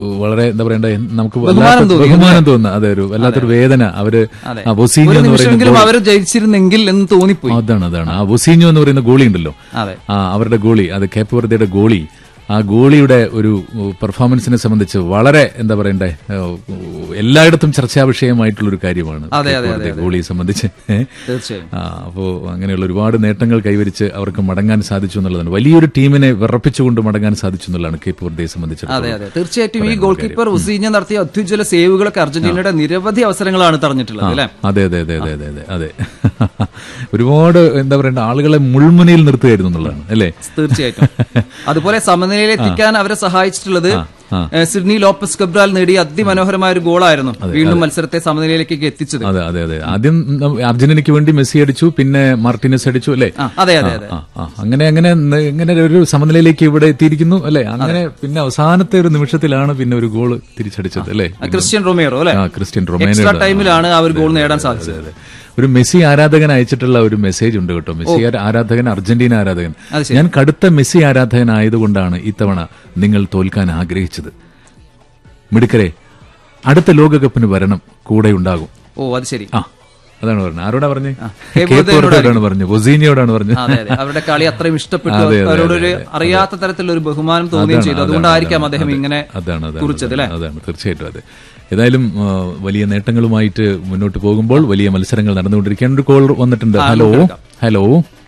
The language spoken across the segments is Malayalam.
വളരെ എന്താ പറയണ്ടേ നമുക്ക് ബഹുമാനം വല്ലാത്ത തോന്നി, ബഹുമാനം തോന്നുന്ന അതെ ഒരു വല്ലാത്തൊരു വേദന അവര് അതെ. ആ ബൊസീഞ്ഞോ ഒരു എന്ന് നിമിഷമെങ്കിലും പറയുന്ന അവർ ജയിച്ചിരുന്നെങ്കിൽ എന്ന് തോന്നിപ്പോയി അതാണ് അതാണ് ആ ബൊസീഞ്ഞോ എന്ന് പറയുന്ന ഗോളി ഉണ്ടല്ലോ അതെ ആ അവരുടെ ഗോളി അത് കേപ്പ് വെറുതെയുടെ ഗോളി ആ ഗോളിയുടെ ഒരു പെർഫോമൻസിനെ സംബന്ധിച്ച് വളരെ എന്താ പറയണ്ടേ ഏഹ്, എല്ലായിടത്തും ചർച്ചാ വിഷയമായിട്ടുള്ള ഒരു കാര്യമാണ് അതെ, കേപ്പ് വെറുതെ ഗോളിയെ സംബന്ധിച്ച് ഏഹ്. തീർച്ചയായും ആ, അപ്പോ അങ്ങനെയുള്ള ഒരുപാട് നേട്ടങ്ങൾ കൈവരിച്ച് അവർക്ക് മടങ്ങാൻ സാധിച്ചു എന്നുള്ളതാണ് വലിയൊരു ടീമിനെ വിറപ്പിച്ചുകൊണ്ട് മടങ്ങാൻ സാധിച്ചു എന്നുള്ളതാണ് കേപ്പ് വെറുതെ അതെ സംബന്ധിച്ചിടത്തോളം അതെ തീർച്ചയായിട്ടും ഈ ഗോൾ കീപ്പർ ഉസീഞ്ഞ നടത്തിയ അത്യുജ്വല സേവുകളൊക്കെ അർജന്റീനയുടെ നിരവധി അവസരങ്ങളാണ് തറഞ്ഞിട്ടുള്ളത് അല്ലെ അതെ അതെ അതെ അതെ അതെ അതെ അതെ ഒരുപാട് എന്താ പറയണ്ട ആളുകളെ മുൾമുനയിൽ നിർത്തുകയായിരുന്നു എന്നുള്ളതാണ് അല്ലേ തീർച്ചയായിട്ടും അതുപോലെ സമനിലയിൽ എത്തിക്കാൻ അവരെ സഹായിച്ചിട്ടുള്ളത് ഏഹ്, സിഡ്നി ലോപ്പസ് കബ്രാൽ നേടിയ അതിമനോഹരമായ ഒരു ഗോളായിരുന്നു വീണ്ടും മത്സരത്തെ സമനിലയിലേക്ക് എത്തിച്ചത് അതെ അതെ അതെ ആദ്യം ന- അർജന്റീനയ്ക്ക് വേണ്ടി മെസ്സി അടിച്ചു പിന്നെ മാർട്ടിനസ് അടിച്ചു അല്ലേ ആ, അതെ അതെ അതെ ആ, ആ. അങ്ങനെ അങ്ങനെ ന- ഇങ്ങനെ ഒരു സമനിലയിലേക്ക് ഇവിടെ എത്തിയിരിക്കുന്നു അല്ലെ അങ്ങനെ പിന്നെ അവസാനത്തെ ഒരു നിമിഷത്തിലാണ് പിന്നെ ഒരു ഗോൾ തിരിച്ചടിച്ചത് അല്ലേ ആ, ക്രിസ്ത്യൻ റൊമേറോ അല്ലെ ആ ക്രിസ്ത്യൻ എക്സ്ട്രാ റൊമേനോ ടൈമിലാണ് ആ ഒരു ഗോൾ നേടാൻ സാധിച്ചത് അതെ. ഒരു മെസ്സി ആരാധകൻ അയച്ചിട്ടുള്ള ഒരു മെസ്സേജ് ഉണ്ട് കേട്ടോ മെസ്സി ആരാ- ആരാധകൻ അർജന്റീന ആരാധകൻ അത് ശരി. ഞാൻ കടുത്ത മെസ്സി ആരാധകനായതുകൊണ്ടാണ് ഇത്തവണ നിങ്ങൾ തോൽക്കാൻ ആഗ്രഹിച്ചത് മിടുക്കരെ അടുത്ത ലോകകപ്പിന് വരണം കൂടെ ഉണ്ടാകും ഓ അത് ശരി ആ അതാണ് പറഞ്ഞത് ആരോടാ പറഞ്ഞേ കേപ്പ് കേപ്പോടോടാണ് പറഞ്ഞത് ബൊസീനിയോടാണ് പറഞ്ഞത് അതെ അതെ അവരുടെ കളി അത്രയും ഇഷ്ടപ്പെട്ടു അതെ, അതെ, അവരോടൊരു അതെ, അറിയാത്ത തരത്തിലുള്ള ഒരു ബഹുമാനം തോന്നുകയും ചെയ്തു അതുകൊണ്ടായിരിക്കാം അദ്ദേഹം ഇങ്ങനെ അതാണ് അതാണ് കുറിച്ചത് അല്ലെ അതാണ് തീർച്ചയായിട്ടും അതെ ഏതായാലും ആ, വലിയ നേട്ടങ്ങളുമായിട്ട് മുന്നോട്ട് പോകുമ്പോൾ വലിയ മത്സരങ്ങൾ നടന്നുകൊണ്ടിരിക്കുകയാണ് ഒരു കോൾ വന്നിട്ടുണ്ട് ഹലോ ഹലോ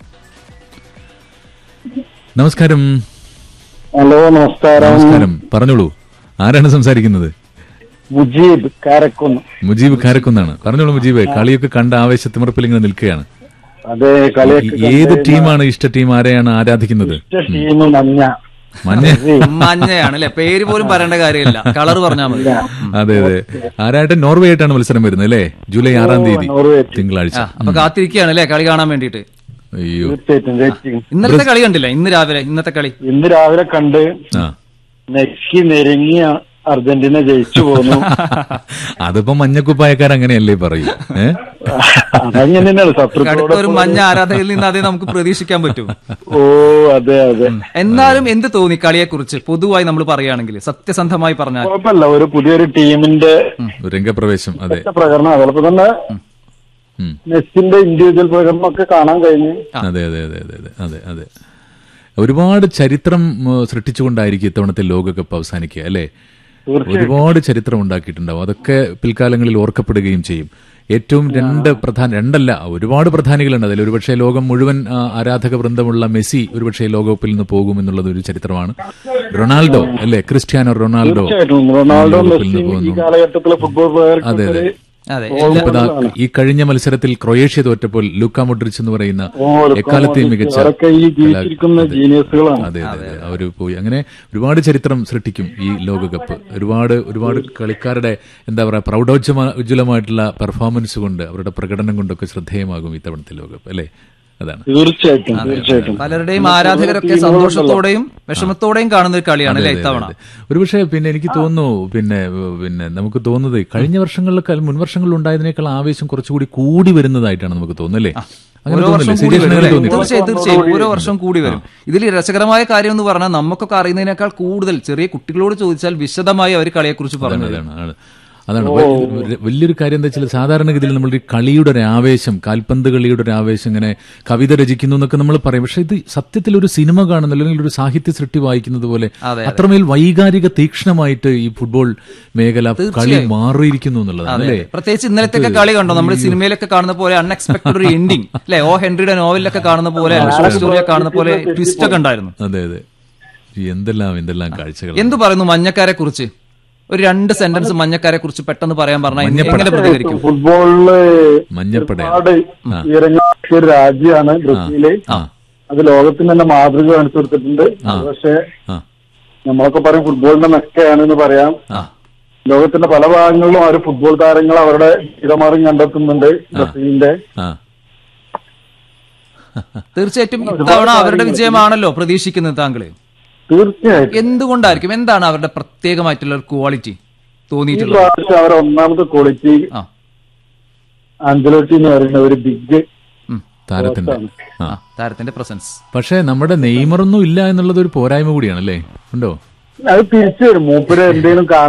നമസ്കാരം ഹലോ നമസ്കാരം നമസ്കാരം പറഞ്ഞോളൂ ആരാണ് സംസാരിക്കുന്നത് മുജീബ് കാരക്കുന്ന് മുജീബ് കാരക്കുന്നാണ് പറഞ്ഞോളൂ മുജീബ് കളിയൊക്കെ കണ്ട ആവേശത്തിമർപ്പിൽ ഇങ്ങനെ നിൽക്കുകയാണ് അതെ കളിയൊക്കെ ഏത് ടീമാണ് ഇഷ്ട ടീം ആരെയാണ് ആരാധിക്കുന്നത് ടീം മഞ്ഞ മഞ്ഞ മഞ്ഞയാണ് അല്ലെ പേര് പോലും പറയേണ്ട കാര്യമില്ല കളർ പറഞ്ഞാൽ മതി അതെ അതെ ആരായിട്ട് നോർവേ ആയിട്ടാണ് മത്സരം വരുന്നത് അല്ലേ ജൂലൈ ആറാം തീയതി നോർവേ. തിങ്കളാഴ്ച അപ്പൊ കാത്തിരിക്കുകയാണ് അല്ലെ കളി കാണാൻ വേണ്ടിയിട്ട് അയ്യോ തീർച്ചയായിട്ടും ജയിച്ചിരിക്കും ഇന്നലത്തെ കളി കണ്ടില്ല ഇന്ന് രാവിലെ ഇന്നത്തെ കളി ഇന്ന് രാവിലെ കണ്ട് ആ നെക്കി നെരുങ്ങി അർജന്റീന ജയിച്ചു പോന്നു അതിപ്പോ മഞ്ഞക്കുപ്പായക്കാർ അങ്ങനെയല്ലേ പറയൂ ഏ അതങ്ങനെ തന്നെയാണ് ശത്രുക്കളോട് അടുത്ത ഒരു മഞ്ഞ ആരാധകരിൽ നിന്ന് അതേ നമുക്ക് പ്രതീക്ഷിക്കാൻ പറ്റൂ ഓ അതെ അതെ എന്നാലും എന്ത് തോന്നി കളിയെ കുറിച്ച് പൊതുവായി നമ്മൾ പറയുകയാണെങ്കിൽ സത്യസന്ധമായി പറഞ്ഞാൽ കുഴപ്പമില്ല ഒരു പുതിയൊരു ടീമിന്റെ ഒരു രംഗപ്രവേശം അതെ പ്രകടനം അതോടൊപ്പം തന്നെ ഉം. മെസ്സിന്റെ ഇൻഡിവിജ്വൽ പ്രകടനം ഒക്കെ കാണാൻ കഴിഞ്ഞു അതെ അതെ അതെ അതെ അതെ അതെ അതെ ഒരുപാട് ചരിത്രം ഉം, സൃഷ്ടിച്ചുകൊണ്ടായിരിക്കും ഇത്തവണത്തെ ലോകകപ്പ് അവസാനിക്കുക അല്ലേ ഒരുപാട് ചരിത്രം ഉണ്ടാക്കിയിട്ടുണ്ടാവും അതൊക്കെ പിൽക്കാലങ്ങളിൽ ഓർക്കപ്പെടുകയും ചെയ്യും ഏറ്റവും രണ്ട് പ്രധാന രണ്ടല്ല ഒരുപാട് പ്രധാനികളുണ്ട് അതിൽ ഒരുപക്ഷെ ലോകം മുഴുവൻ ആ, ആരാധക വൃന്ദമുള്ള മെസ്സി ഒരുപക്ഷെ ലോകകപ്പിൽ നിന്ന് പോകും എന്നുള്ളത് ഒരു ചരിത്രമാണ് റൊണാൾഡോ അല്ലേ ക്രിസ്ത്യാനോ റൊണാൾഡോ തീർച്ചയായിട്ടും റൊണാൾഡോ ലോകകപ്പിൽ മെസ്സി നിന്ന് ഈ പോകുന്നു കാലഘട്ടത്തിലെ ഫുട്ബോൾ അതെ അതെ പ്ലെയർക്ക് അതെ ഇപ്പൊ ദാ ഈ കഴിഞ്ഞ മത്സരത്തിൽ ക്രൊയേഷ്യ തോറ്റപ്പോൾ ലുക്ക മോഡ്രിച്ച് എന്ന് പറയുന്ന എക്കാലത്തെയും മികച്ച അവരൊക്കെ ഈ ജീവിച്ചിരിക്കുന്ന ജീനിയസുകളാണ് അതെ അതെ അതെ അവര് പോയി അങ്ങനെ ഒരുപാട് ചരിത്രം സൃഷ്ടിക്കും ഈ ലോകകപ്പ് ഒരുപാട് ഒരുപാട് കളിക്കാരുടെ എന്താ പറയാ പ്രൗഢോജ്ജമ ഉജ്ജ്വലമായിട്ടുള്ള പെർഫോമൻസ് കൊണ്ട് അവരുടെ പ്രകടനം കൊണ്ടൊക്കെ ശ്രദ്ധേയമാകും ഇത്തവണത്തെ ലോകകപ്പ് അല്ലേ അതാണ് തീർച്ചയായിട്ടും തീർച്ചയായിട്ടും പലരുടെയും ആരാധകരൊക്കെ സന്തോഷത്തോടെയും വിഷമത്തോടെയും കാണുന്ന ഒരു കളിയാണ് അല്ലെ ഇത്തവണ ഒരുപക്ഷെ പിന്നെ എനിക്ക് തോന്നുന്നു പിന്നെ പിന്നെ നമുക്ക് തോന്നുന്നത് കഴിഞ്ഞ വർഷങ്ങളിലൊക്കെ മുൻ വർഷങ്ങളിൽ ഉണ്ടായതിനേക്കാൾ ആവേശം കുറച്ചുകൂടി കൂടി വരുന്നതായിട്ടാണ് നമുക്ക് തോന്നുന്നത് അല്ലേ അങ്ങനെ ഓരോ വർഷം തോന്നുന്നില്ലേ കൂടി സിജേഷിന് വരും അങ്ങനെ അല്ലേ? തോന്നിയിട്ടുണ്ടോ? തീർച്ചയായും തീർച്ചയായും ഓരോ വർഷം കൂടി വരും ഇതിൽ രസകരമായ കാര്യം എന്ന് പറഞ്ഞാൽ നമുക്കൊക്കെ അറിയുന്നതിനേക്കാൾ കൂടുതൽ ചെറിയ കുട്ടികളോട് ചോദിച്ചാൽ വിശദമായി അവർ കളിയെക്കുറിച്ച് പറഞ്ഞു തരും. അതാണ് ആണ് അതാണ് വ- വലിയൊരു കാര്യം എന്താ വെച്ചാൽ സാധാരണഗതിയിൽ നമ്മൾ ഈ കളിയുടെ ഒരു ആവേശം കാൽപന്ത് കളിയുടെ ഒരു ആവേശം ഇങ്ങനെ കവിത രചിക്കുന്നു എന്നൊക്കെ നമ്മൾ പറയും പക്ഷെ ഇത് സത്യത്തിൽ ഒരു സിനിമ കാണുന്ന അല്ലെങ്കിൽ ഒരു സാഹിത്യ സൃഷ്ടി വായിക്കുന്നത് പോലെ അതെ, അത്രമേൽ വൈകാരിക തീക്ഷ്ണമായിട്ട് ഈ ഫുട്ബോൾ മേഖല കളി മാറിയിരിക്കുന്നു എന്നുള്ളതാണ് അല്ലേ പ്രത്യേകിച്ച് ഇന്നലത്തെ കളി കണ്ടോ നമ്മൾ സിനിമയിലൊക്കെ കാണുന്ന പോലെ അൺഎക്സ്പെക്ടഡ് ഒരു എൻഡിങ് അല്ലെ ഓ ഹെൻറിയുടെ നോവലിലൊക്കെ കാണുന്ന പോലെ സ്റ്റോറിയൊക്കെ കാണുന്ന പോലെ ട്വിസ്റ്റ് ഒക്കെ ഉണ്ടായിരുന്നു അതെ അതെ ഈ എന്തെല്ലാം എന്തെല്ലാം കാഴ്ചകൾ എന്തു പറയുന്നു മഞ്ഞക്കാരെ കുറിച്ച് ഒരു രണ്ട് സെന്റൻസ് മഞ്ഞക്കാരെ കുറിച്ച് പെട്ടെന്ന് പറയാൻ പറഞ്ഞാൽ എങ്ങനെ പ്രതികരിക്കും ഫുട്ബോളില് മഞ്ഞപ്പട ഒരുപാട് ഉയരങ്ങളിലെത്തിയ ഒരു രാജ്യമാണ് ബ്രസീല് ആ അത് ലോകത്തിന് തന്നെ മാതൃക കാണിച്ചു കൊടുത്തിട്ടുണ്ട് പക്ഷെ ആ നമ്മളൊക്കെ പറയും ഫുട്ബോളിന്റെ മെക്കയാണെന്ന് പറയാം ആ ലോകത്തിന്റെ പല ഭാഗങ്ങളിലും അവർ ഫുട്ബോൾ താരങ്ങൾ അവരുടെ ജീവിതമാർഗം കണ്ടെത്തുന്നുണ്ട് ബ്രസീലിന്റെ ആ തീർച്ചയായിട്ടും ഇത്തവണ അവരുടെ വിജയമാണല്ലോ പ്രതീക്ഷിക്കുന്നത് താങ്കള് തീർച്ചയായിട്ടും എന്തുകൊണ്ടായിരിക്കും എന്താണ് അവരുടെ പ്രത്യേകമായിട്ടുള്ള ഒരു ക്വാളിറ്റി ഈ തോന്നിയിട്ടുള്ളത് പ്രാവശ്യം അവരുടെ ഒന്നാമത്തെ ക്വാളിറ്റി ആ ആഞ്ചലോട്ടി എന്ന് പറയുന്ന ഒരു ബിഗ് ഉം. താരത്തിന്റെ ആ ആ, താരത്തിന്റെ പ്രസൻസ് പക്ഷെ നമ്മുടെ നെയ്മറൊന്നും ഇല്ല എന്നുള്ളത് ഒരു പോരായ്മ കൂടിയാണല്ലേ ഉണ്ടോ അത് തിരിച്ചു വരും മൂപ്പര് എന്തെങ്കിലും കാണാൻ